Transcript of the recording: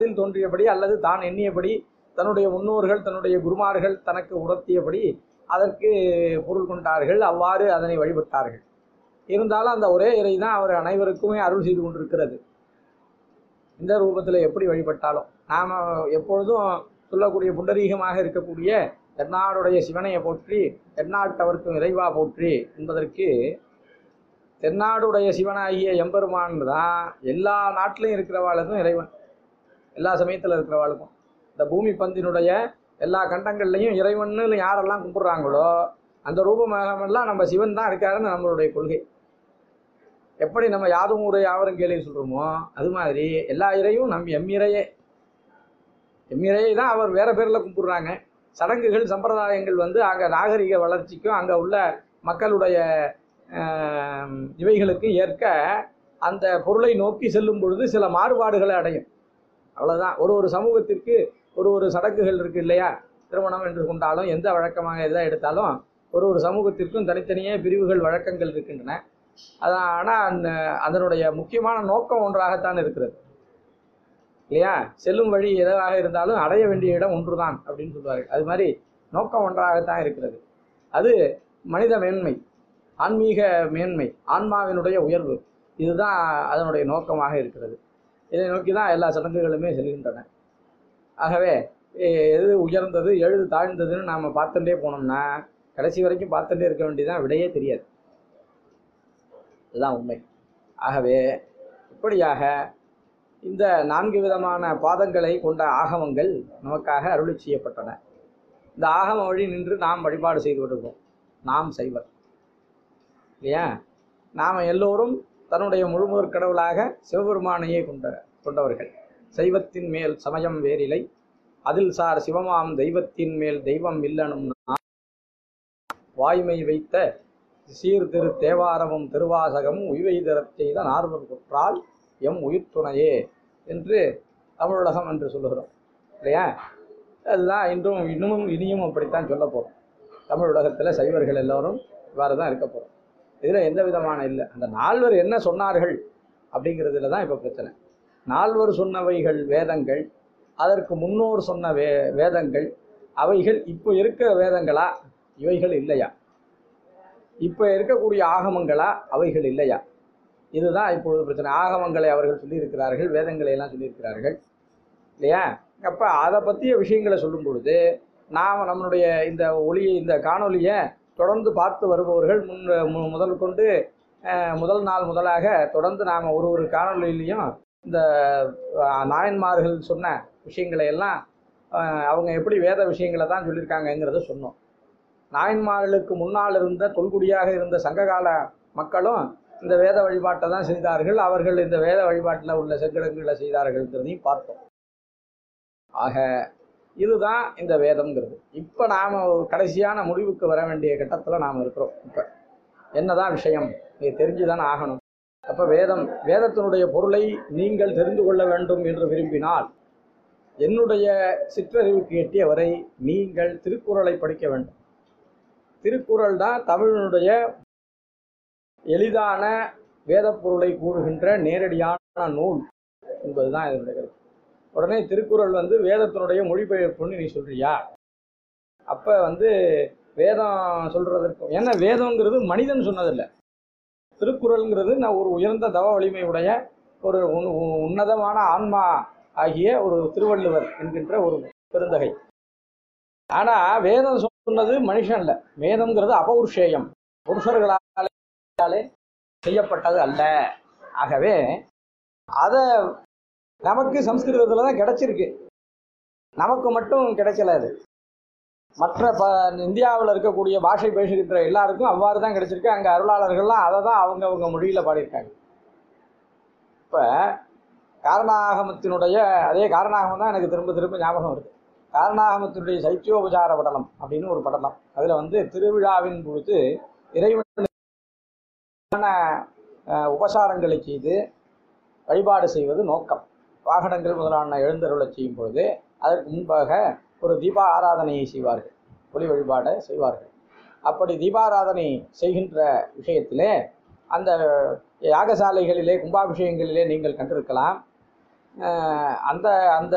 மனத்தில் தோன்றியபடி அல்லது தான் எண்ணியபடி தன்னுடைய முன்னோர்கள் தன்னுடைய குருமார்கள் தனக்கு உணர்த்தியபடி அதற்கு பொருள் கொண்டார்கள் அவ்வாறு அதனை வழிபட்டார்கள் இருந்தாலும் அந்த ஒரே இறை தான் அவர் அனைவருக்குமே அருள் செய்து கொண்டிருக்கிறது இந்த ரூபத்தில் எப்படி வழிபட்டாலும் நாம் எப்பொழுதும் சொல்லக்கூடிய புண்டரீகமாக இருக்கக்கூடிய தென்னாடுடைய சிவனையை போற்றி தென்னாட்டவர்க்கும் இறைவா போற்றி என்பதற்கு தென்னாடுடைய சிவனாகிய எம்பெருமான் தான் எல்லா நாட்டிலையும் இருக்கிறவாளுக்கும் இறைவன் எல்லா சமயத்தில் இருக்கிறவாளுக்கும் இந்த பூமி பந்தினுடைய எல்லா கண்டங்கள்லையும் இறைவன்னு யாரெல்லாம் கும்பிட்றாங்களோ அந்த ரூபமாகமெல்லாம் நம்ம சிவன் தான் இருக்காருன்னு நம்மளுடைய கொள்கை எப்படி நம்ம யாதும் ஊரை யாவரும் கேள்வி சொல்கிறோமோ அது மாதிரி எல்லா இறையும் நம் எம்மிறையே எம்மிறையை தான் அவர் வேற பேரில் கும்பிட்றாங்க சடங்குகள் சம்பிரதாயங்கள் வந்து அங்கே நாகரிக வளர்ச்சிக்கும் அங்கே உள்ள மக்களுடைய ஆம், இவைகளுக்கு ஏற்க அந்த பொருளை நோக்கி செல்லும் பொழுது சில மாறுபாடுகளை அடையும் அவ்வளவுதான் ஒரு ஒரு சமூகத்திற்கு ஒரு ஒரு சடங்குகள் இருக்கு இல்லையா திருமணம் என்று கொண்டாலும் எந்த வழக்கமாக எதை எடுத்தாலும் ஒரு ஒரு சமூகத்திற்கும் தனித்தனியே பிரிவுகள் வழக்கங்கள் இருக்கின்றன அதான் ஆனால் அதனுடைய முக்கியமான நோக்கம் ஒன்றாகத்தான் இருக்கிறது இல்லையா செல்லும் வழி எதுவாக இருந்தாலும் அடைய வேண்டிய இடம் ஒன்றுதான் அப்படின்னு சொல்லுவார்கள் அது மாதிரி நோக்கம் ஒன்றாகத்தான் இருக்கிறது அது மனித மேன்மை ஆன்மீக மேன்மை ஆன்மாவினுடைய உயர்வு இதுதான் அதனுடைய நோக்கமாக இருக்கிறது இதை நோக்கி தான் எல்லா சடங்குகளுமே செல்கின்றன ஆகவே எ- எது உயர்ந்தது எழுது தாழ்ந்ததுன்னு நாம் பார்த்துட்டே போனோம்னா கடைசி வரைக்கும் பார்த்துட்டே இருக்க வேண்டியதுதான் விடையே தெரியாது இதுதான் உண்மை ஆகவே இப்படியாக இந்த நான்கு விதமான பாதங்களை கொண்ட ஆகமங்கள் நமக்காக அருளி செய்யப்பட்டன இந்த ஆகம வழி நின்று நாம் வழிபாடு செய்து வருகிறோம் நாம் செய்வர் இல்லையா நாம் எல்லோரும் தன்னுடைய முழுமுதற் கடவுளாக சிவபெருமானையே கொண்ட கொண்டவர்கள் சைவத்தின் மேல் சமயம் வேறிலை அதில் சார் சிவமாம் தெய்வத்தின் மேல் தெய்வம் இல்லனும் நான். வாய்மை வைத்த சீர் திரு தேவாரமும் திருவாசகமும் உய்வை தரச் செய்த நார்வர் குற்றால் எம் உயிர் துணையே என்று தமிழுலகம் என்று சொல்லுகிறோம் இல்லையா அதுதான் இன்றும் இன்னமும் இனியும் அப்படித்தான் சொல்ல போகிறோம் தமிழ் உலகத்தில் சைவர்கள் எல்லோரும் இவ்வாறு தான் இருக்க போகிறோம் இதில் எந்த விதமான இல்லை அந்த நால்வர் என்ன சொன்னார்கள் அப்படிங்கிறதுல தான் இப்போ பிரச்சனை நால்வர் சொன்னவைகள் வேதங்கள் அதற்கு முன்னோர் சொன்ன வே வேதங்கள் அவைகள் இப்போ இருக்கிற வேதங்களா இவைகள் இல்லையா இப்போ இருக்கக்கூடிய ஆகமங்களா அவைகள் இல்லையா இதுதான் இப்பொழுது பிரச்சனை ஆகமங்களை அவர்கள் சொல்லியிருக்கிறார்கள் வேதங்களை எல்லாம் சொல்லியிருக்கிறார்கள் இல்லையா அப்போ அதை பற்றிய விஷயங்களை சொல்லும் பொழுது நாம் நம்மளுடைய இந்த ஒளியை இந்த காணொளியை தொடர்ந்து பார்த்து வருபவர்கள் முன் மு- முதல் கொண்டு அஹ், முதல் நாள் முதலாக தொடர்ந்து நாம் ஒரு ஒரு காணொளியிலையும் இந்த அஹ், நாயன்மார்கள் சொன்ன விஷயங்களை எல்லாம் அஹ், அவங்க எப்படி வேத விஷயங்களை தான் சொல்லியிருக்காங்கங்கிறத சொன்னோம் நாயன்மார்களுக்கு முன்னால் இருந்த தொல்குடியாக இருந்த சங்ககால மக்களும் இந்த வேத வழிபாட்டை தான் செய்தார்கள் அவர்கள் இந்த வேத வழிபாட்டில் உள்ள செங்கடங்களை செய்தார்கள்ங்கிறதையும் பார்த்தோம் ஆக இதுதான் இந்த வேதம்ங்கிறது இப்போ நாம் கடைசியான முடிவுக்கு வர வேண்டிய கட்டத்தில் நாம் இருக்கிறோம் இப்போ என்னதான் விஷயம் இது தெரிஞ்சுதானே ஆகணும் அப்போ வேதம் வேதத்தினுடைய பொருளை நீங்கள் தெரிந்து கொள்ள வேண்டும் என்று விரும்பினால் என்னுடைய சிற்றறிவுக்கு எட்டிய வரை நீங்கள் திருக்குறளை படிக்க வேண்டும் திருக்குறள் தான் தமிழினுடைய எளிதான வேத பொருளை கூறுகின்ற நேரடியான நூல் என்பதுதான் இதனுடைய கருத்து உடனே திருக்குறள் வந்து வேதத்தினுடைய மொழிபெயர்ப்புன்னு நீ சொல்றியா அப்ப வந்து வேதம் சொல்றதற்கு ஏன்னா வேதம்ங்கிறது மனிதன் சொன்னதில்லை திருக்குறள்ங்கிறது நான் ஒரு உயர்ந்த தவ வலிமை உடைய ஒரு உன்- உன்- உன்னதமான ஆன்மா ஆகிய ஒரு திருவள்ளுவர் என்கின்ற ஒரு பெருந்தகை ஆனா வேதம் சொன்னது மனுஷன் இல்ல வேதம்ங்கிறது அபௌருஷேயம் புருஷர்களாலே செய்யப்பட்டது அல்ல ஆகவே அதை நமக்கு சம்ஸ்கிருதத்தில் தான் கிடைச்சிருக்கு நமக்கு மட்டும் கிடைக்கல அது மற்ற ப இந்தியாவில் இருக்கக்கூடிய பாஷை பேசுகின்ற எல்லாருக்கும் அவ்வாறு தான் கிடைச்சிருக்கு அங்கே அருளாளர்கள்லாம் அதை தான் அவங்க அவங்க மொழியில் பாடியிருக்காங்க இப்போ காரணாகமத்தினுடைய அதே காரணாகமம் தான் எனக்கு திரும்ப திரும்ப ஞாபகம் வருது காரணாகமத்தினுடைய சைத்தியோபசார படலம் அப்படின்னு ஒரு படலம் அதில் வந்து திருவிழாவின் பொழுது இறைவன் அஹ், உபசாரங்களை செய்து வழிபாடு செய்வது நோக்கம் வாகனங்கள் முதலான எழுந்தருளச் செய்யும் பொழுது அதற்கு முன்பாக ஒரு தீப ஆராதனையை செய்வார்கள் ஒளி வழிபாடை செய்வார்கள் அப்படி தீபாராதனை செய்கின்ற விஷயத்திலே அந்த யாகசாலைகளிலே கும்பாபிஷேகங்களிலே நீங்கள் கண்டிருக்கலாம் அஹ் அந்த அந்த